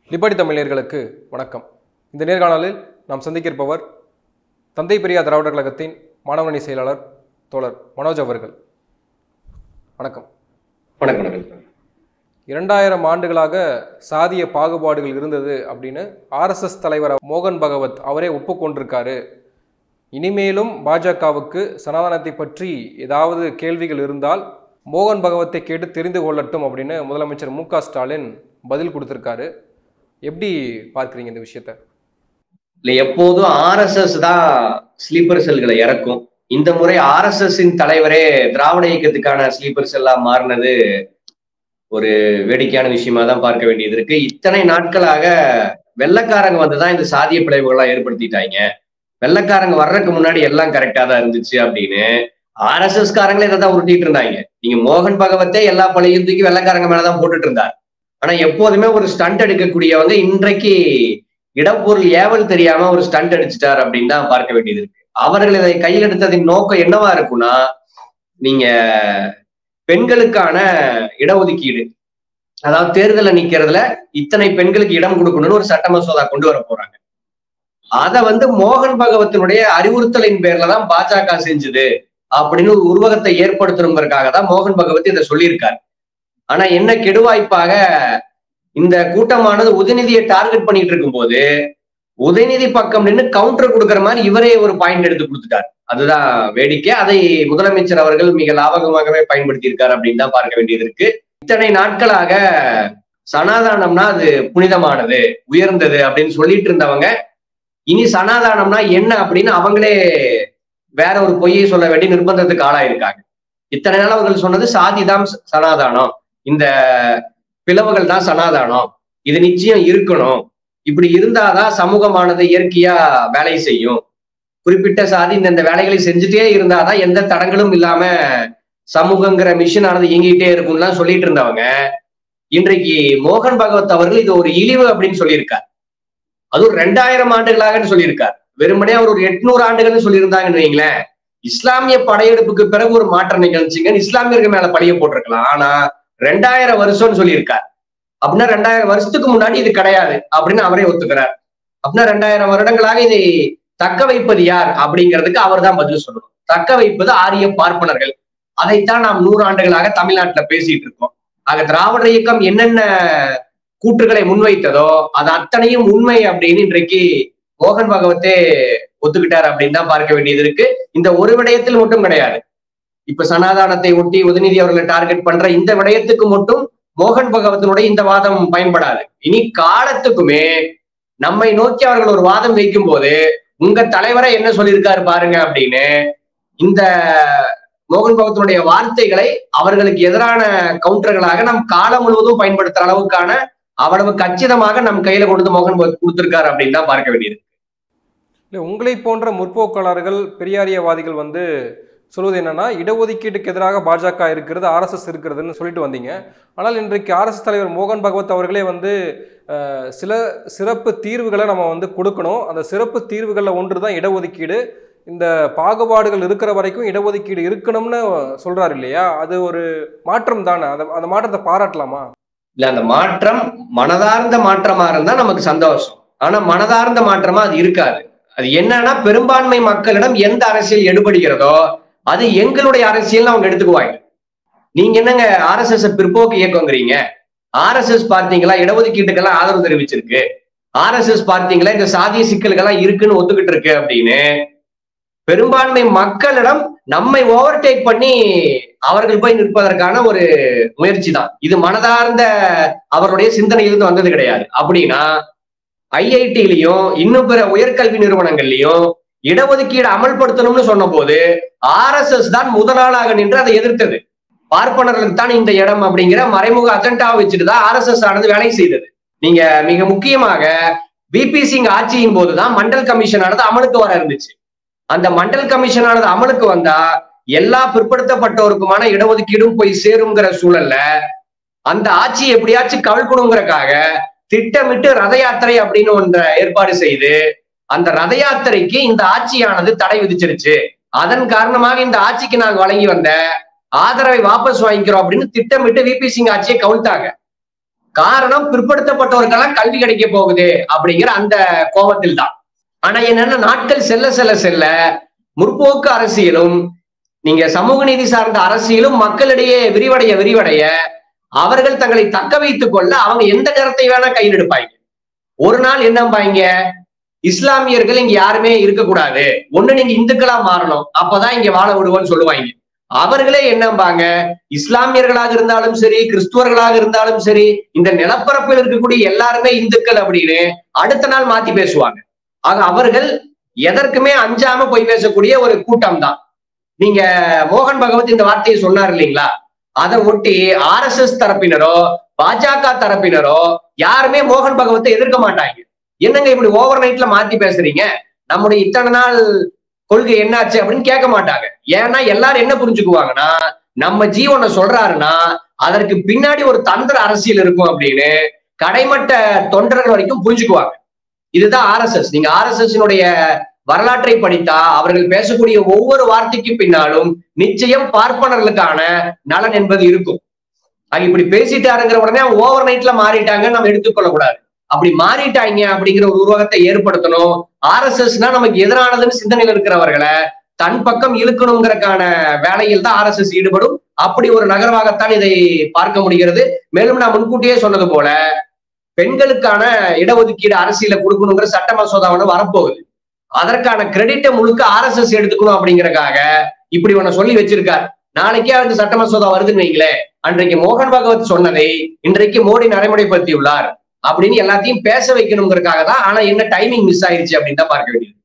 Liberty தமிழர்களுக்கு வணக்கம் இந்த நேர்காணலில் நாம் சந்திக்க இருப்பவர் தந்தை பெரியார் திராவிடர் கழகத்தின் மாணவரணி செயலாளர் தோழர் மனோஜ் அவர்கள் வணக்கம் வணக்கம் வணக்கம் இரண்டாயிரம் ஆண்டுகளாக சாதிய பாகுபாடுகள் இருந்தது அப்படின்னு ஆர்எஸ்எஸ் தலைவர் மோகன் பகவத் அவரே ஒப்புக்கொண்டிருக்காரு இனிமேலும் பாஜகவுக்கு சனாதனத்தை பற்றி ஏதாவது கேள்விகள் இருந்தால் மோகன் பகவத்தை கேட்டு தெரிந்து கொள்ளட்டும் அப்படின்னு முதலமைச்சர் மு க ஸ்டாலின் பதில் கொடுத்திருக்காரு எப்படி பார்க்குறீங்க இந்த விஷயத்த இல்ல எப்போதும் ஆர்எஸ்எஸ் தான் ஸ்லீப்பர் செல்களை இறக்கும் இந்த முறை ஆர்எஸ்எஸ் தலைவரே திராவிட இயக்கத்துக்கான ஸ்லீப்பர் செல்லா மாறினது ஒரு வேடிக்கையான விஷயமா தான் பார்க்க வேண்டியது இருக்கு இத்தனை நாட்களாக வெள்ளக்காரங்க வந்துதான் இந்த சாதிய பிளவுகள்லாம் ஏற்படுத்திட்டாங்க வெள்ளக்காரங்க வர்றதுக்கு முன்னாடி எல்லாம் கரெக்டா தான் இருந்துச்சு அப்படின்னு ஆர்எஸ்எஸ் காரங்களே இதை தான் உருட்டிட்டு இருந்தாங்க நீங்க மோகன் பகவத்தே எல்லா பழையும் தூக்கி வெள்ளக்காரங்க மேலதான் போட்டுட்டு இருந்தார் ஆனா எப்போதுமே ஒரு ஸ்டண்ட் எடுக்கக்கூடியவங்க இன்றைக்கு இடப்பொருள் ஏவல் தெரியாம ஒரு ஸ்டண்ட் அடிச்சிட்டார் அப்படின்னு தான் பார்க்க வேண்டியது இருக்கு அவர்கள் இதை கையில் எடுத்ததின் நோக்கம் என்னவா இருக்கும்னா நீங்க பெண்களுக்கான இடஒதுக்கீடு அதாவது தேர்தல நிக்கிறதுல இத்தனை பெண்களுக்கு இடம் கொடுக்கணும்னு ஒரு சட்ட மசோதா கொண்டு வர போறாங்க அத வந்து மோகன் பகவத்தினுடைய அறிவுறுத்தலின் பேர்ல தான் பாஜக செஞ்சது அப்படின்னு ஒரு உருவகத்தை ஏற்படுத்தணுங்கிறதுக்காக தான் மோகன் பகவத் இதை சொல்லியிருக்காரு ஆனா என்ன கெடுவாய்ப்பாக இந்த கூட்டமானது உதயநிதியை டார்கெட் பண்ணிட்டு இருக்கும்போது உதயநிதி பக்கம் நின்று கவுண்டர் கொடுக்குற மாதிரி இவரே ஒரு பாயிண்ட் எடுத்து கொடுத்துட்டார் அதுதான் வேடிக்கை அதை முதலமைச்சர் அவர்கள் மிக லாபகமாகவே பயன்படுத்தி இருக்காரு அப்படின்னு தான் பார்க்க வேண்டியது இருக்கு இத்தனை நாட்களாக சனாதானம்னா அது புனிதமானது உயர்ந்தது அப்படின்னு சொல்லிட்டு இருந்தவங்க இனி சனாதானம்னா என்ன அப்படின்னு அவங்களே வேற ஒரு பொய்யை சொல்ல வேண்டிய நிர்பந்தத்துக்கு ஆளாயிருக்காங்க இத்தனை நாள் அவர்கள் சொன்னது சாதிதான் சனாதானம் இந்த பிளவுகள் தான் சனாதானம் இது நிச்சயம் இருக்கணும் இப்படி இருந்தாதான் சமூகமானது இயற்கையா வேலை செய்யும் குறிப்பிட்ட சாதி இந்த இந்த வேலைகளை செஞ்சுட்டே இருந்தாதான் எந்த தடங்களும் இல்லாம சமூகங்கிற மிஷின் ஆனது இயங்கிட்டே இருக்கும்லாம் சொல்லிட்டு இருந்தவங்க இன்றைக்கு மோகன் பகவத் அவர்கள் இது ஒரு இழிவு அப்படின்னு சொல்லியிருக்கார் அதுவும் ரெண்டாயிரம் ஆண்டுகளாகன்னு சொல்லியிருக்கார் வெறுமனே அவர் ஒரு எட்நூறு ஆண்டுகள்னு சொல்லியிருந்தாங்கன்னு வைங்களேன் இஸ்லாமிய படையெடுப்புக்கு பிறகு ஒரு மாற்றம் நிகழ்ச்சிங்கன்னு இஸ்லாமியர்கள் மேல பழிய போட்டிருக்கலாம் ஆனா ரெண்டாயிரம் வருஷம்னு சொல்லியிருக்கார் அப்படின்னா ரெண்டாயிரம் வருஷத்துக்கு முன்னாடி இது கிடையாது அப்படின்னு அவரே ஒத்துக்கிறார் அப்படின்னா ரெண்டாயிரம் வருடங்களாக இதை தக்க வைப்பது யார் அப்படிங்கிறதுக்கு அவர் தான் பதில் சொல்லணும் தக்க வைப்பது ஆரிய பார்ப்பனர்கள் அதைத்தான் நாம் நூறு ஆண்டுகளாக தமிழ்நாட்டுல பேசிட்டு இருக்கோம் ஆக திராவிட இயக்கம் என்னென்ன கூற்றுகளை முன்வைத்ததோ அது அத்தனையும் உண்மை அப்படின்னு இன்றைக்கு மோகன் பகவத்தே ஒத்துக்கிட்டார் அப்படின்னு தான் பார்க்க வேண்டியது இருக்கு இந்த ஒரு விடயத்தில் மட்டும் கிடையாது இப்ப சனாதானத்தை ஒட்டி உதயநிதி அவர்களை டார்கெட் பண்ற இந்த விடயத்துக்கு மட்டும் மோகன் பகவத்தினுடைய இந்த வாதம் பயன்படாது இனி காலத்துக்குமே நம்மை நோக்கி அவர்கள் ஒரு வாதம் வைக்கும் போது உங்க தலைவரை என்ன சொல்லியிருக்காரு பாருங்க அப்படின்னு இந்த மோகன் பகவத்தினுடைய வார்த்தைகளை அவர்களுக்கு எதிரான கவுண்டர்களாக நம் காலம் முழுவதும் பயன்படுத்துற அளவுக்கான அவ்வளவு கச்சிதமாக நம் கையில கொண்டு வந்து மோகன் பகவத் கொடுத்திருக்காரு அப்படின்னு தான் பார்க்க வேண்டியது இல்லை உங்களை போன்ற முற்போக்காளர்கள் பெரியாரியவாதிகள் வந்து சொல்வது என்னன்னா இடஒதுக்கீட்டுக்கு எதிராக பாஜக இருக்கிறது ஆர்எஸ்எஸ் இருக்கிறதுன்னு சொல்லிட்டு வந்தீங்க ஆனால் இன்றைக்கு ஆர்எஸ்எஸ் தலைவர் மோகன் பகவத் அவர்களே வந்து அஹ், சில சிறப்பு தீர்வுகளை நம்ம வந்து கொடுக்கணும் அந்த சிறப்பு இல்ல ஒன்று தான் இடஒதுக்கீடு இந்த பாகுபாடுகள் இருக்கிற வரைக்கும் இடஒதுக்கீடு இருக்கணும்னு சொல்றாரு இல்லையா அது ஒரு மாற்றம் தானே அந்த அந்த மாற்றத்தை பாராட்டலாமா இல்ல அந்த மாற்றம் மனதார்ந்த மாற்றமா இருந்தா நமக்கு சந்தோஷம் ஆனா மனதார்ந்த மாற்றமா அது இருக்காது அது என்னன்னா பெரும்பான்மை மக்களிடம் எந்த அரசியல் எடுபடுகிறதோ அது எங்களுடைய அரசியல் அவங்க எடுத்துக்குவாங்க நீங்க என்னங்க ஆர்எஸ்எஸ் பிற்போக்கு இயக்கங்கிறீங்க ஆர்எஸ்எஸ் பார்த்தீங்களா இடஒதுக்கீட்டுக்கெல்லாம் ஆதரவு தெரிவிச்சிருக்கு ஆர்எஸ்எஸ் பார்த்தீங்களா இந்த சாதிய சிக்கல்கள்லாம் இருக்குன்னு ஒத்துக்கிட்டு இருக்கு அப்படின்னு பெரும்பான்மை மக்களிடம் நம்மை ஓவர்டேக் பண்ணி அவர்கள் போய் நிற்பதற்கான ஒரு முயற்சி தான் இது மனதார்ந்த அவருடைய சிந்தனையிலிருந்து வந்தது கிடையாது அப்படின்னா ஐஐடியிலையும் இன்னும் பிற உயர்கல்வி நிறுவனங்கள்லயும் இடஒதுக்கீடு அமல்படுத்தணும்னு சொன்ன போது ஆர்எஸ்எஸ் தான் முதலாளாக நின்று அதை எதிர்த்தது பார்ப்பனர்களுக்கு தான் இந்த இடம் அப்படிங்கிற மறைமுக அஜெண்டாவை வச்சுட்டு தான் ஆர்எஸ்எஸ் ஆனது வேலை செய்தது நீங்க மிக முக்கியமாக விபி சிங் ஆட்சியின் போதுதான் மண்டல் கமிஷன் ஆனது அமலுக்கு வர இருந்துச்சு அந்த மண்டல் கமிஷன் ஆனது அமலுக்கு வந்தா எல்லா பிற்படுத்தப்பட்டோருக்குமான இடஒதுக்கீடும் போய் சேருங்கிற சூழல்ல அந்த ஆட்சி எப்படியாச்சும் கவிழ்க்கணுங்கிறக்காக திட்டமிட்டு ரத யாத்திரை அப்படின்னு ஒன்ற ஏற்பாடு செய்து அந்த ரத யாத்திரைக்கு இந்த ஆட்சியானது தடை விதிச்சிருச்சு அதன் காரணமாக இந்த ஆட்சிக்கு நாங்க வழங்கி வந்த ஆதரவை வாபஸ் வாங்கிக்கிறோம் அப்படின்னு திட்டமிட்டு விபி சிங் ஆட்சியை கவிழ்த்தாங்க காரணம் பிற்படுத்தப்பட்டவருக்கெல்லாம் கல்வி கிடைக்க போகுது அப்படிங்கிற அந்த கோபத்தில் தான் ஆனா என்னன்னா நாட்கள் செல்ல செல்ல செல்ல முற்போக்கு அரசியலும் நீங்க சமூக நீதி சார்ந்த அரசியலும் மக்களிடையே விரிவடைய விரிவடைய அவர்கள் தங்களை தக்க வைத்துக் கொள்ள அவங்க எந்த நேரத்தை வேணா கையில் எடுப்பாங்க ஒரு நாள் என்னம்பாங்க இஸ்லாமியர்கள் இங்க யாருமே இருக்கக்கூடாது ஒண்ணு நீங்க இந்துக்களா மாறணும் அப்பதான் இங்க வாழ விடுவோம்னு சொல்லுவாங்க அவர்களே என்னம்பாங்க இஸ்லாமியர்களாக இருந்தாலும் சரி கிறிஸ்துவர்களாக இருந்தாலும் சரி இந்த நிலப்பரப்பில் இருக்கக்கூடிய எல்லாருமே இந்துக்கள் அப்படின்னு அடுத்த நாள் மாத்தி பேசுவாங்க ஆக அவர்கள் எதற்குமே அஞ்சாம போய் பேசக்கூடிய ஒரு கூட்டம் தான் நீங்க மோகன் பகவத் இந்த வார்த்தையை சொன்னார் இல்லைங்களா அதை ஒட்டி ஆர் எஸ் எஸ் தரப்பினரோ பாஜக தரப்பினரோ யாருமே மோகன் பகவத்தை எதிர்க்க மாட்டாங்க என்னங்க இப்படி ஓவர் நைட்ல மாத்தி பேசுறீங்க நம்முடைய இத்தனை நாள் கொள்கை என்னாச்சு அப்படின்னு கேட்க மாட்டாங்க ஏன்னா எல்லாரும் என்ன புரிஞ்சுக்குவாங்கன்னா நம்ம ஜீவனை சொல்றாருன்னா அதற்கு பின்னாடி ஒரு தந்திர அரசியல் இருக்கும் அப்படின்னு கடைமட்ட தொண்டர்கள் வரைக்கும் புரிஞ்சுக்குவாங்க இதுதான் ஆர்எஸ்எஸ் நீங்க ஆர்எஸ்எஸ் வரலாற்றை படித்தா அவர்கள் பேசக்கூடிய ஒவ்வொரு வார்த்தைக்கு பின்னாலும் நிச்சயம் பார்ப்பனர்களுக்கான நலன் என்பது இருக்கும் அது இப்படி பேசிட்டாருங்கிற உடனே அவங்க ஓவர் நைட்ல மாறிட்டாங்கன்னு நம்ம எடுத்துக்கொள்ள கூடாது அப்படி மாறிட்டாங்க அப்படிங்கிற ஒரு உருவகத்தை ஏற்படுத்தணும் ஆர்எஸ்எஸ்னா நமக்கு எதிரானதுன்னு சிந்தனையில் இருக்கிறவர்களை தன் பக்கம் இழுக்கணுங்கிறதுக்கான வேலையில் தான் ஆர்எஸ்எஸ் ஈடுபடும் அப்படி ஒரு நகர்வாகத்தான் இதை பார்க்க முடிகிறது மேலும் நான் முன்கூட்டியே சொன்னது போல பெண்களுக்கான இடஒதுக்கீடு அரசியல கொடுக்கணுங்கிற சட்ட மசோதா ஒன்று வரப்போகுது அதற்கான கிரெடிட்டை முழுக்க ஆர்எஸ்எஸ் எடுத்துக்கணும் அப்படிங்கறக்காக இப்படி ஒண்ணு சொல்லி வச்சிருக்கார் நாளைக்கே அந்த சட்ட மசோதா வருதுன்னு வைங்களேன் அன்றைக்கு மோகன் பகவத் சொன்னதை இன்றைக்கு மோடி நடைமுறைப்படுத்தியுள்ளார் அப்படின்னு எல்லாத்தையும் பேச வைக்கணுங்கிறதுக்காக தான் ஆனா என்ன டைமிங் மிஸ் ஆயிருச்சு அப்படின்னு தான் பார்க்க வேண்டியது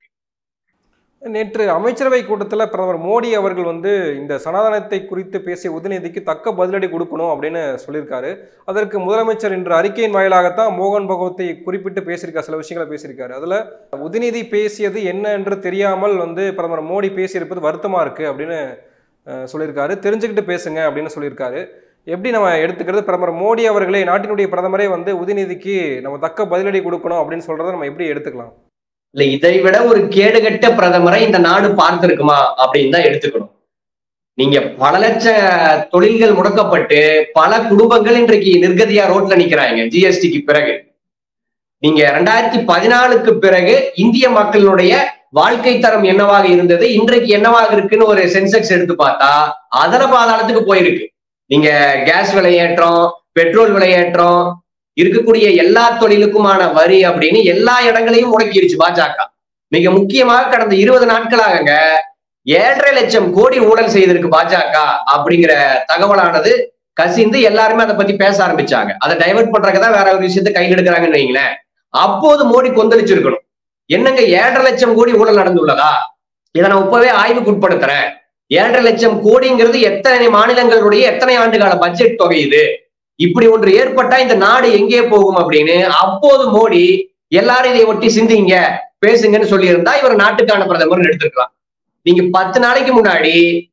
நேற்று அமைச்சரவை கூட்டத்தில் பிரதமர் மோடி அவர்கள் வந்து இந்த சனாதனத்தை குறித்து பேசிய உதயநிதிக்கு தக்க பதிலடி கொடுக்கணும் அப்படின்னு சொல்லியிருக்காரு அதற்கு முதலமைச்சர் இன்று அறிக்கையின் வாயிலாகத்தான் மோகன் பகவத்தை குறிப்பிட்டு பேசியிருக்கார் சில விஷயங்களை பேசியிருக்காரு அதில் உதயநிதி பேசியது என்ன என்று தெரியாமல் வந்து பிரதமர் மோடி பேசியிருப்பது வருத்தமாக இருக்குது அப்படின்னு அஹ், சொல்லியிருக்காரு தெரிஞ்சுக்கிட்டு பேசுங்க அப்படின்னு சொல்லியிருக்காரு எப்படி நம்ம எடுத்துக்கிறது பிரதமர் மோடி அவர்களே நாட்டினுடைய பிரதமரே வந்து உதயநிதிக்கு நம்ம தக்க பதிலடி கொடுக்கணும் அப்படின்னு சொல்றதை நம்ம எப்படி எடுத்துக்கலாம் இல்ல இதை விட ஒரு கேடுகட்ட பிரதமரை இந்த நாடு பார்த்திருக்குமா அப்படின்னு தான் எடுத்துக்கணும் நீங்க பல லட்ச தொழில்கள் முடக்கப்பட்டு பல குடும்பங்கள் இன்றைக்கு நிர்கதியா ரோட்ல நிக்கிறாங்க ஜிஎஸ்டிக்கு பிறகு நீங்க ரெண்டாயிரத்தி பதினாலுக்கு பிறகு இந்திய மக்களுடைய வாழ்க்கை தரம் என்னவாக இருந்தது இன்றைக்கு என்னவாக இருக்குன்னு ஒரு சென்செக்ஸ் எடுத்து பார்த்தா அதர பாதாளத்துக்கு போயிருக்கு நீங்க கேஸ் விலையேற்றம் பெட்ரோல் விலையேற்றம் இருக்கக்கூடிய எல்லா தொழிலுக்குமான வரி அப்படின்னு எல்லா இடங்களையும் முடக்கிருச்சு பாஜக மிக முக்கியமாக கடந்த இருபது நாட்களாகங்க ஏழரை லட்சம் கோடி ஊழல் செய்திருக்கு பாஜக அப்படிங்கிற தகவலானது கசிந்து எல்லாருமே அதை பத்தி பேச ஆரம்பிச்சாங்க அதை டைவர்ட் பண்றதுக்கு வேற ஒரு விஷயத்தை கையில் எடுக்கிறாங்கன்னு வைங்களேன் அப்போது மோடி கொந்தளிச்சிருக்கணும் என்னங்க ஏழரை லட்சம் கோடி ஊழல் நடந்துள்ளதா இதை நான் இப்பவே ஆய்வுக்கு உட்படுத்துறேன் ஏழரை லட்சம் கோடிங்கிறது எத்தனை மாநிலங்களுடைய எத்தனை ஆண்டுகால பட்ஜெட் தொகை இது இப்படி ஒன்று ஏற்பட்டா இந்த நாடு எங்கே போகும் அப்படின்னு அப்போது மோடி எல்லாரும் இதை ஒட்டி சிந்திங்க பேசுங்கன்னு சொல்லியிருந்தா இவர் நாட்டுக்கான பிரதமர் எடுத்திருக்கலாம் நீங்க பத்து நாளைக்கு முன்னாடி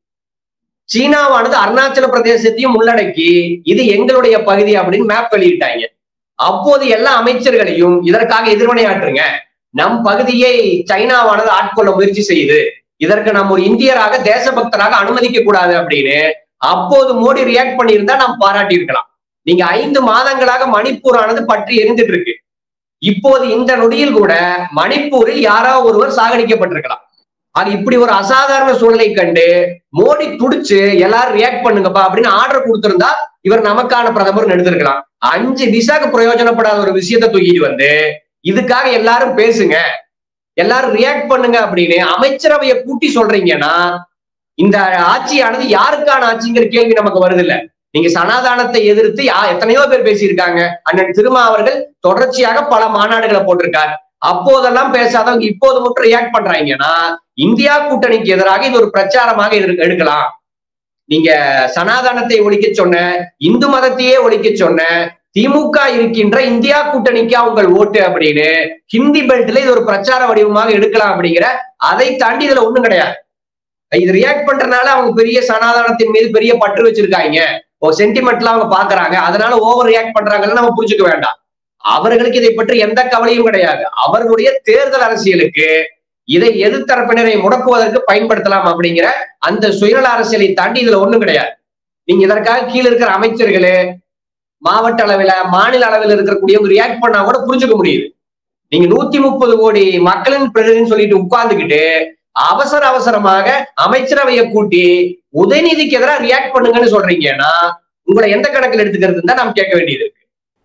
சீனாவானது அருணாச்சல பிரதேசத்தையும் உள்ளடக்கி இது எங்களுடைய பகுதி அப்படின்னு மேப் வெளியிட்டாங்க அப்போது எல்லா அமைச்சர்களையும் இதற்காக எதிர்வினையாற்றுங்க நம் பகுதியை சைனாவானது ஆட்கொள்ள முயற்சி செய்யுது இதற்கு நாம் ஒரு இந்தியராக தேசபக்தராக அனுமதிக்க கூடாது அப்படின்னு அப்போது மோடி ரியாக்ட் பண்ணியிருந்தா நாம் பாராட்டி இருக்கலாம் நீங்க ஐந்து மாதங்களாக மணிப்பூர் ஆனது பற்றி எரிந்துட்டு இருக்கு இப்போது இந்த நொடியில் கூட மணிப்பூரில் யாரோ ஒருவர் சாகடிக்கப்பட்டிருக்கலாம் அது இப்படி ஒரு அசாதாரண சூழலை கண்டு மோடி துடிச்சு எல்லாரும் ரியாக்ட் பண்ணுங்கப்பா அப்படின்னு ஆர்டர் கொடுத்திருந்தா இவர் நமக்கான பிரதமர் எடுத்திருக்கலாம் அஞ்சு விசாக்கு பிரயோஜனப்படாத ஒரு விஷயத்தை தூக்கிட்டு வந்து இதுக்காக எல்லாரும் பேசுங்க எல்லாரும் ரியாக்ட் பண்ணுங்க அப்படின்னு அமைச்சரவையை கூட்டி சொல்றீங்கன்னா இந்த ஆட்சியானது யாருக்கான ஆட்சிங்கிற கேள்வி நமக்கு வருது இல்ல நீங்க சனாதானத்தை எதிர்த்து யா எத்தனையோ பேர் பேசியிருக்காங்க அண்ணன் திருமா அவர்கள் தொடர்ச்சியாக பல மாநாடுகளை போட்டிருக்கார் அப்போதெல்லாம் பேசாதவங்க இப்போது மட்டும் ரியாக்ட் பண்றாங்கன்னா இந்தியா கூட்டணிக்கு எதிராக இது ஒரு பிரச்சாரமாக எதிர்- எடுக்கலாம் நீங்க சனாதனத்தை ஒழிக்க சொன்ன இந்து மதத்தையே ஒழிக்க சொன்ன திமுக இருக்கின்ற இந்தியா கூட்டணிக்கு உங்கள் ஓட்டு அப்படின்னு ஹிந்தி பெல்ட்ல இது ஒரு பிரச்சார வடிவமாக எடுக்கலாம் அப்படிங்கிற அதை தாண்டி இதுல ஒண்ணும் கிடையாது இது ரியாக்ட் பண்றதுனால அவங்க பெரிய சனாதனத்தின் மீது பெரிய பற்று வச்சிருக்காங்க ஒரு சென்டிமெண்ட்லாம் அவங்க பாக்குறாங்க அதனால ஓவர் ரியாக்ட் பண்றாங்கன்னு நம்ம புரிஞ்சுக்க வேண்டாம் அவர்களுக்கு இதை பற்றி எந்த கவலையும் கிடையாது அவர்களுடைய தேர்தல் அரசியலுக்கு இதை எதிர்த்தரப்பினரை முடக்குவதற்கு பயன்படுத்தலாம் அப்படிங்கிற அந்த சுயநல அரசியலை தாண்டி இதுல ஒண்ணும் கிடையாது நீங்க இதற்காக கீழே இருக்கிற அமைச்சர்களே மாவட்ட அளவில் மாநில அளவில் இருக்கக்கூடியவங்க ரியாக்ட் பண்ணா கூட புரிஞ்சுக்க முடியுது நீங்க நூத்தி முப்பது கோடி மக்களின் பிரதிநிதின்னு சொல்லிட்டு உட்கார்ந்துக்கிட்டு அவசர அவசரமாக அமைச்சரவையை கூட்டி உதயநிதிக்கு எதிராக ரியாக்ட் பண்ணுங்கன்னு சொல்றீங்கன்னா உங்களை எந்த கணக்கில் எடுத்துக்கிறது தான் நாம் கேட்க வேண்டியது இருக்கு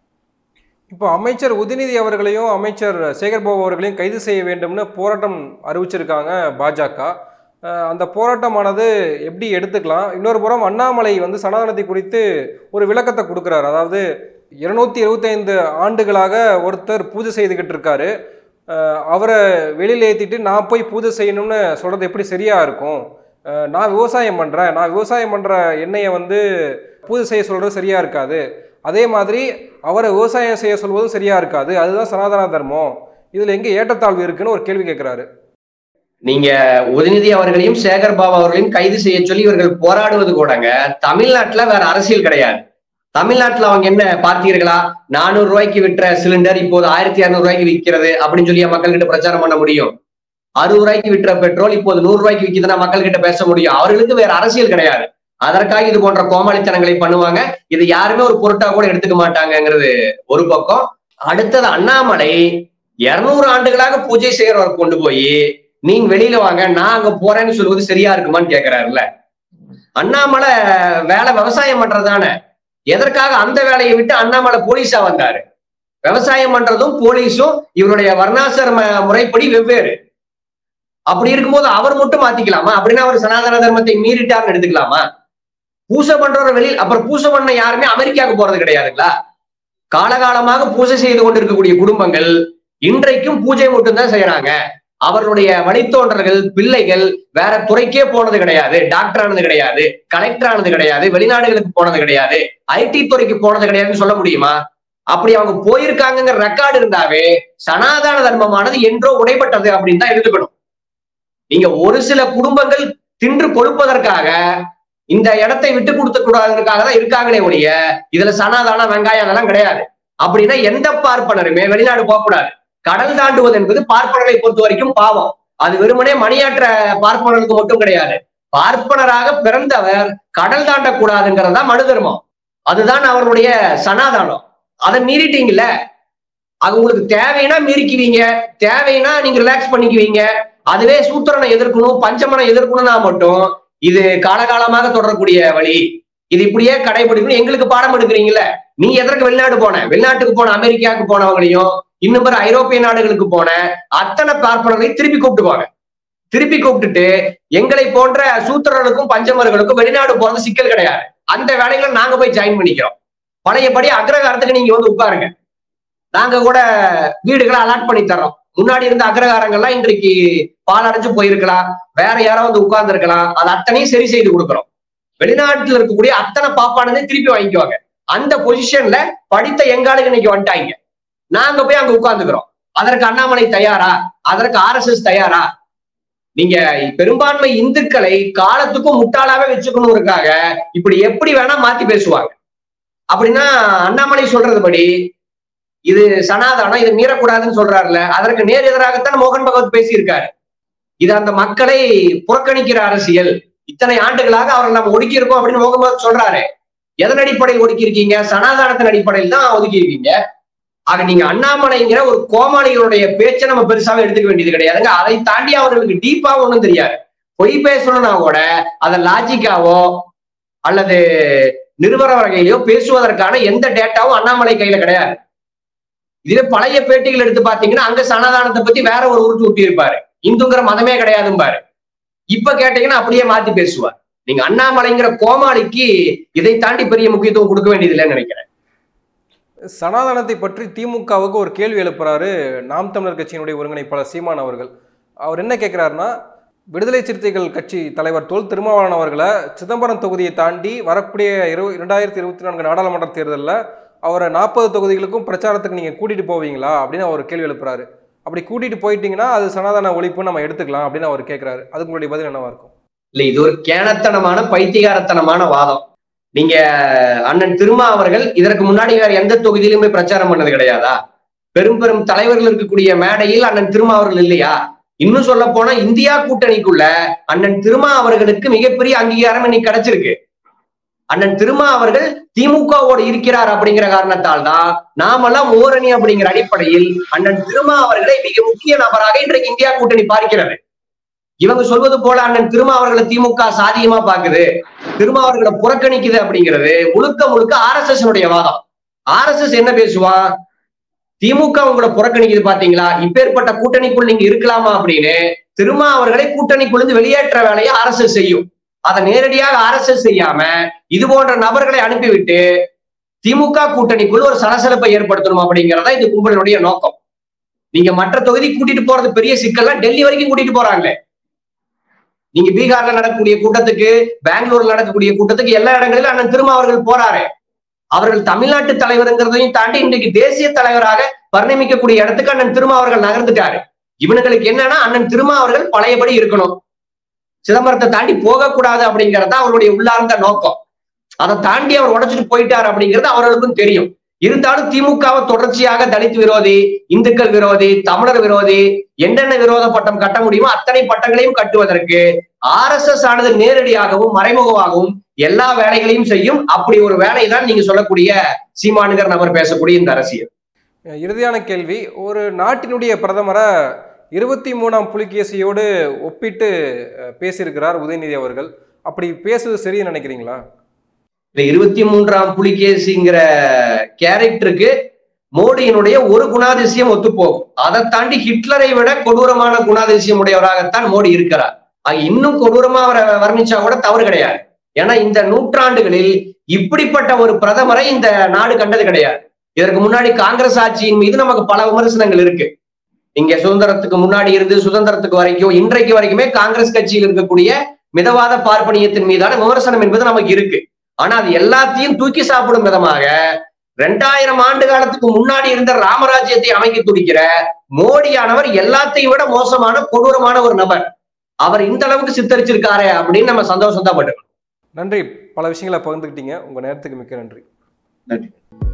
இப்போ அமைச்சர் உதயநிதி அவர்களையும் அமைச்சர் சேகர்பாபு அவர்களையும் கைது செய்ய வேண்டும்னு போராட்டம் அறிவிச்சிருக்காங்க பாஜக அஹ் அந்த போராட்டமானது எப்படி எடுத்துக்கலாம் இன்னொரு புறம் அண்ணாமலை வந்து சனாதனத்தை குறித்து ஒரு விளக்கத்தை கொடுக்குறாரு அதாவது இருநூத்தி இருபத்தைந்து ஆண்டுகளாக ஒருத்தர் பூஜை செய்துக்கிட்டு இருக்காரு அஹ் அவரை வெளியில் ஏற்றிட்டு நான் போய் பூஜை செய்யணும்னு சொல்கிறது எப்படி சரியா இருக்கும் அஹ் நான் விவசாயம் பண்ணுறேன் நான் விவசாயம் பண்ணுற எண்ணெயை வந்து பூஜை செய்ய சொல்கிறது சரியா இருக்காது அதே மாதிரி அவரை விவசாயம் செய்ய சொல்வதும் சரியா இருக்காது அதுதான் சனாதன தர்மம் இதில் எங்கே ஏற்றத்தாழ்வு இருக்குன்னு ஒரு கேள்வி கேட்குறாரு நீங்க உதயநிதி அவர்களையும் சேகர் பாபு அவர்களையும் கைது செய்ய சொல்லி இவர்கள் போராடுவது கூடங்க தமிழ்நாட்டுல வேற அரசியல் கிடையாது தமிழ்நாட்டுல அவங்க என்ன பார்த்தீர்களா நானூறு ரூபாய்க்கு விற்ற சிலிண்டர் இப்போது ஆயிரத்தி இரநூறு ரூபாய்க்கு விற்கிறது அப்படின்னு சொல்லி மக்கள் கிட்ட பிரச்சாரம் பண்ண முடியும் அறுபது ரூபாய்க்கு விற்ற பெட்ரோல் இப்போது நூறு ரூபாய்க்கு விற்கிதுன்னா மக்கள் கிட்ட பேச முடியும் அவர்களுக்கு வேற அரசியல் கிடையாது அதற்காக இது போன்ற கோமாளித்தனங்களை பண்ணுவாங்க இது யாருமே ஒரு பொருட்டா கூட எடுத்துக்க மாட்டாங்கங்கிறது ஒரு பக்கம் அடுத்தது அண்ணாமலை இருநூறு ஆண்டுகளாக பூஜை செய்யறவர் கொண்டு போய் நீங்க வெளியில வாங்க நான் அங்க போறேன்னு சொல்லுவது சரியா இருக்குமான்னு கேக்குறாருல்ல அண்ணாமலை வேலை விவசாயம் பண்றதுதானே எதற்காக அந்த வேலையை விட்டு அண்ணாமலை போலீஸா வந்தாரு விவசாயம் பண்றதும் போலீஸும் இவருடைய வர்ணாசிரம முறைப்படி வெவ்வேறு அப்படி இருக்கும்போது அவர் மட்டும் மாத்திக்கலாமா அப்படின்னா அவர் சனாதன தர்மத்தை மீறிட்டார்னு எடுத்துக்கலாமா பூசை பண்றவரை வெளியில் அப்புறம் பூசை பண்ண யாருமே அமெரிக்காவுக்கு போறது கிடையாதுங்களா காலகாலமாக பூஜை செய்து கொண்டிருக்கக்கூடிய குடும்பங்கள் இன்றைக்கும் பூஜை மட்டும்தான் செய்யறாங்க அவர்களுடைய வழித்தோன்றல்கள் பிள்ளைகள் வேற துறைக்கே போனது கிடையாது டாக்டர் ஆனது கிடையாது கலெக்டர் ஆனது கிடையாது வெளிநாடுகளுக்கு போனது கிடையாது ஐடி துறைக்கு போனது கிடையாதுன்னு சொல்ல முடியுமா அப்படி அவங்க போயிருக்காங்கிற ரெக்கார்டு இருந்தாவே சனாதன தர்மமானது என்றோ உடைப்பட்டது அப்படின்னு தான் எடுத்துக்கணும் நீங்க ஒரு சில குடும்பங்கள் தின்று கொழுப்பதற்காக இந்த இடத்தை விட்டு கொடுக்க கூடாதுக்காக தான் இருக்காங்களே ஒழிய இதுல சனாதான வெங்காயம் அதெல்லாம் கிடையாது அப்படின்னா எந்த பார்ப்பனருமே வெளிநாடு போகக்கூடாது கடல் தாண்டுவது என்பது பார்ப்பனரை பொறுத்த வரைக்கும் பாவம் அது வெறுமனே மணியாற்ற பார்ப்பனருக்கு மட்டும் கிடையாது பார்ப்பனராக பிறந்தவர் கடல் தாண்டக்கூடாதுங்கிறது தான் மனு தர்மம் அதுதான் அவருடைய சனாதானம் அதை மீறிட்டீங்கல்ல அது உங்களுக்கு தேவைன்னா மீறிக்குவீங்க தேவைன்னா நீங்க ரிலாக்ஸ் பண்ணிக்குவீங்க அதுவே சூத்திரனை எதிர்க்கணும் பஞ்சமனை எதிர்க்கணும்னா மட்டும் இது காலகாலமாக தொடரக்கூடிய வழி இது இப்படியே கடைபிடிக்கணும் எங்களுக்கு பாடம் எடுக்கிறீங்கல்ல நீ எதற்கு வெளிநாடு போன வெளிநாட்டுக்கு போன அமெரிக்காவுக்கு போனவங்களையும் இன்னும் பிற ஐரோப்பிய நாடுகளுக்கு போன அத்தனை பார்ப்பனர்களையும் திருப்பி கூப்பிட்டுக்குவாங்க திருப்பி கூப்பிட்டுட்டு எங்களை போன்ற சூத்திரர்களுக்கும் பஞ்சமர்களுக்கும் வெளிநாடு போறது சிக்கல் கிடையாது அந்த வேலைகளை நாங்க போய் ஜாயின் பண்ணிக்கிறோம் பழையபடி அக்ரகாரத்துக்கு நீங்க வந்து உட்காருங்க நாங்க கூட வீடுகளை அலாட் பண்ணி தர்றோம் முன்னாடி இருந்த அக்ரகாரங்கள்லாம் இன்றைக்கு பால் அடைஞ்சு போயிருக்கலாம் வேற யாரோ வந்து உட்கார்ந்து இருக்கலாம் அது அத்தனையும் சரி செய்து கொடுக்குறோம் வெளிநாட்டுல இருக்கக்கூடிய அத்தனை பாப்பானதே திருப்பி வாங்கிக்குவாங்க அந்த பொசிஷன்ல படித்த எங்காளுக்கு இன்னைக்கு வந்துட்டாங்க நாங்க போய் அங்க உட்கார்ந்துக்கிறோம் அதற்கு அண்ணாமலை தயாரா அதற்கு ஆர் எஸ் எஸ் தயாரா நீங்க பெரும்பான்மை இந்துக்களை காலத்துக்கும் முட்டாளாவே வச்சுக்கணுங்கிறதுக்காக இப்படி எப்படி வேணா மாத்தி பேசுவாங்க அப்படின்னா அண்ணாமலை சொல்றதுபடி இது சனாதானம் இதை மீறக்கூடாதுன்னு சொல்றாருல அதற்கு நேர் எதிராகத்தான் மோகன் பகவத் பேசியிருக்காரு இது அந்த மக்களை புறக்கணிக்கிற அரசியல் இத்தனை ஆண்டுகளாக அவர்கள் நம்ம ஒடுக்கி இருக்கோம் அப்படின்னு மோகன் பகவத் சொல்றாரு எதன் அடிப்படையில் ஒடுக்கி இருக்கீங்க சனாதானத்தின் அடிப்படையில் தான் ஒதுக்கி இருக்கீங்க ஆக நீங்க அண்ணாமலைங்கிற ஒரு கோமாளிகளுடைய பேச்சை நம்ம பெருசாவே எடுத்துக்க வேண்டியது கிடையாதுங்க அதை தாண்டி அவர்களுக்கு டீப்பா ஒண்ணும் தெரியாது பொய் பேசணும்னா கூட அதை லாஜிக்காவோ அல்லது நிறுவன வகையிலோ பேசுவதற்கான எந்த டேட்டாவும் அண்ணாமலை கையில கிடையாது இதுவே பழைய பேட்டிகள் எடுத்து பாத்தீங்கன்னா அங்க சனாதானத்தை பத்தி வேற ஒரு உருட்டு ஊட்டி இருப்பாரு இந்துங்கிற மதமே கிடையாதும்பாரு இப்ப கேட்டீங்கன்னா அப்படியே மாத்தி பேசுவார் நீங்க அண்ணாமலைங்கிற கோமாளிக்கு இதை தாண்டி பெரிய முக்கியத்துவம் கொடுக்க வேண்டியது இல்லைன்னு நினைக்கிறேன் சனாதனத்தை பற்றி திமுகவுக்கு ஒரு கேள்வி எழுப்புறாரு நாம் தமிழர் கட்சியினுடைய ஒருங்கிணைப்பாளர் சீமான் அவர்கள் அவர் என்ன கேட்கிறாருன்னா விடுதலை சிறுத்தைகள் கட்சி தலைவர் தொல் திருமாவளவன் அவர்களை சிதம்பரம் தொகுதியை தாண்டி வரக்கூடிய இரு இரண்டாயிரத்தி இருபத்தி நான்கு நாடாளுமன்ற தேர்தலில் அவரை நாற்பது தொகுதிகளுக்கும் பிரச்சாரத்துக்கு நீங்கள் கூட்டிகிட்டு போவீங்களா அப்படின்னு அவர் கேள்வி எழுப்புறாரு அப்படி கூட்டிகிட்டு போயிட்டீங்கன்னா அது சனாதன ஒழிப்பு நம்ம எடுத்துக்கலாம் அப்படின்னு அவர் கேட்குறாரு அதுக்கு உங்களுடைய பதில் என்னவா இருக்கும் இல்ல இது ஒரு கேணத்தனமான பைத்தியகாரத்தனமான வாதம் நீங்க அண்ணன் திருமா அவர்கள் இதற்கு முன்னாடி வேற எந்த தொகுதியிலுமே பிரச்சாரம் பண்ணது கிடையாதா பெரும் பெரும் தலைவர்கள் இருக்கக்கூடிய மேடையில் அண்ணன் திருமா அவர்கள் இல்லையா இன்னும் சொல்ல போனா இந்தியா கூட்டணிக்குள்ள அண்ணன் திருமா அவர்களுக்கு மிகப்பெரிய அங்கீகாரம் இன்னைக்கு கிடைச்சிருக்கு அண்ணன் திருமா அவர்கள் திமுகவோடு இருக்கிறார் அப்படிங்கிற காரணத்தால் தான் நாமெல்லாம் ஓரணி அப்படிங்கிற அடிப்படையில் அண்ணன் திருமா அவர்களை மிக முக்கிய நபராக இன்றைக்கு இந்தியா கூட்டணி பார்க்கிறது இவங்க சொல்வது போல அண்ணன் திருமா அவர்களை திமுக சாதியமா பாக்குது திருமா அவர்களை புறக்கணிக்குது அப்படிங்கிறது முழுக்க முழுக்க ஆர் எஸ் எஸ் வாதம் ஆர் எஸ் எஸ் என்ன பேசுவான் திமுக உங்களை புறக்கணிக்குது பாத்தீங்களா இப்பேற்பட்ட கூட்டணிக்குள் நீங்க இருக்கலாமா அப்படின்னு திருமா அவர்களை கூட்டணிக்குள்ள வெளியேற்ற வேலையை ஆர் எஸ் எஸ் செய்யும் அதை நேரடியாக ஆர் எஸ் எஸ் செய்யாம இது போன்ற நபர்களை அனுப்பிவிட்டு திமுக கூட்டணிக்குள் ஒரு சலசலப்பை ஏற்படுத்தணும் அப்படிங்கிறதா இந்த கும்பலினுடைய நோக்கம் நீங்க மற்ற தொகுதி கூட்டிட்டு போறது பெரிய சிக்கல்லாம் டெல்லி வரைக்கும் கூட்டிட்டு போறாங்களே நீங்க பீகார்ல நடக்கக்கூடிய கூட்டத்துக்கு பெங்களூர்ல நடக்கக்கூடிய கூட்டத்துக்கு எல்லா இடங்களிலும் அண்ணன் திருமா அவர்கள் போறாரு அவர்கள் தமிழ்நாட்டு தலைவருங்கிறதையும் தாண்டி இன்றைக்கு தேசிய தலைவராக பரிணமிக்கக்கூடிய இடத்துக்கு அண்ணன் திருமா அவர்கள் நகர்ந்துட்டாரு இவனுங்களுக்கு என்னன்னா அண்ணன் திருமா அவர்கள் பழையபடி இருக்கணும் சிதம்பரத்தை தாண்டி போகக்கூடாது அப்படிங்கறது அவருடைய உள்ளார்ந்த நோக்கம் அதை தாண்டி அவர் உடைச்சிட்டு போயிட்டார் அப்படிங்கிறது அவர்களுக்கும் தெரியும் இருந்தாலும் திமுகவை தொடர்ச்சியாக தலித் விரோதி இந்துக்கள் விரோதி தமிழர் விரோதி என்னென்ன விரோத பட்டம் கட்ட முடியுமோ அத்தனை பட்டங்களையும் கட்டுவதற்கு ஆர் எஸ் எஸ் ஆனது நேரடியாகவும் மறைமுகமாகவும் எல்லா வேலைகளையும் செய்யும் அப்படி ஒரு வேலை தான் நீங்க சொல்லக்கூடிய சீமானுகர் நபர் பேசக்கூடிய இந்த அரசியல் இறுதியான கேள்வி ஒரு நாட்டினுடைய பிரதமரை இருபத்தி மூணாம் புலிகேசியோடு ஒப்பிட்டு அஹ், பேசியிருக்கிறார் உதயநிதி அவர்கள் அப்படி பேசுவது சரின்னு நினைக்கிறீங்களா இந்த இருபத்தி மூன்றாம் புலிகேசிங்கிற கேரக்டருக்கு மோடியினுடைய ஒரு குணாதிசயம் ஒத்துப்போகும் அதை தாண்டி ஹிட்லரை விட கொடூரமான குணாதிசயம் உடையவராகத்தான் மோடி இருக்கிறார் ஆக இன்னும் கொடூரமா அவரை வர்ணிச்சா கூட தவறு கிடையாது ஏன்னா இந்த நூற்றாண்டுகளில் இப்படிப்பட்ட ஒரு பிரதமரை இந்த நாடு கண்டது கிடையாது இதற்கு முன்னாடி காங்கிரஸ் ஆட்சியின் மீது நமக்கு பல விமர்சனங்கள் இருக்கு இங்க சுதந்திரத்துக்கு முன்னாடி இருந்து சுதந்திரத்துக்கு வரைக்கும் இன்றைக்கு வரைக்குமே காங்கிரஸ் கட்சியில் இருக்கக்கூடிய மிதவாத பார்ப்பனியத்தின் மீதான விமர்சனம் என்பது நமக்கு இருக்கு ஆனா அது எல்லாத்தையும் தூக்கி சாப்பிடும் விதமாக ரெண்டாயிரம் ஆண்டு காலத்துக்கு முன்னாடி இருந்த ராமராஜ்யத்தை அமைக்க துடிக்கிற மோடியானவர் எல்லாத்தையும் விட மோசமான கொடூரமான ஒரு நபர் அவர் இந்த அளவுக்கு சித்தரிச்சிருக்காரே அப்படின்னு நம்ம சந்தோஷம் தான் பட்டுக்கணும் நன்றி பல விஷயங்களை பகிர்ந்துக்கிட்டீங்க உங்கள் நேரத்துக்கு மிக்க நன்றி நன்றி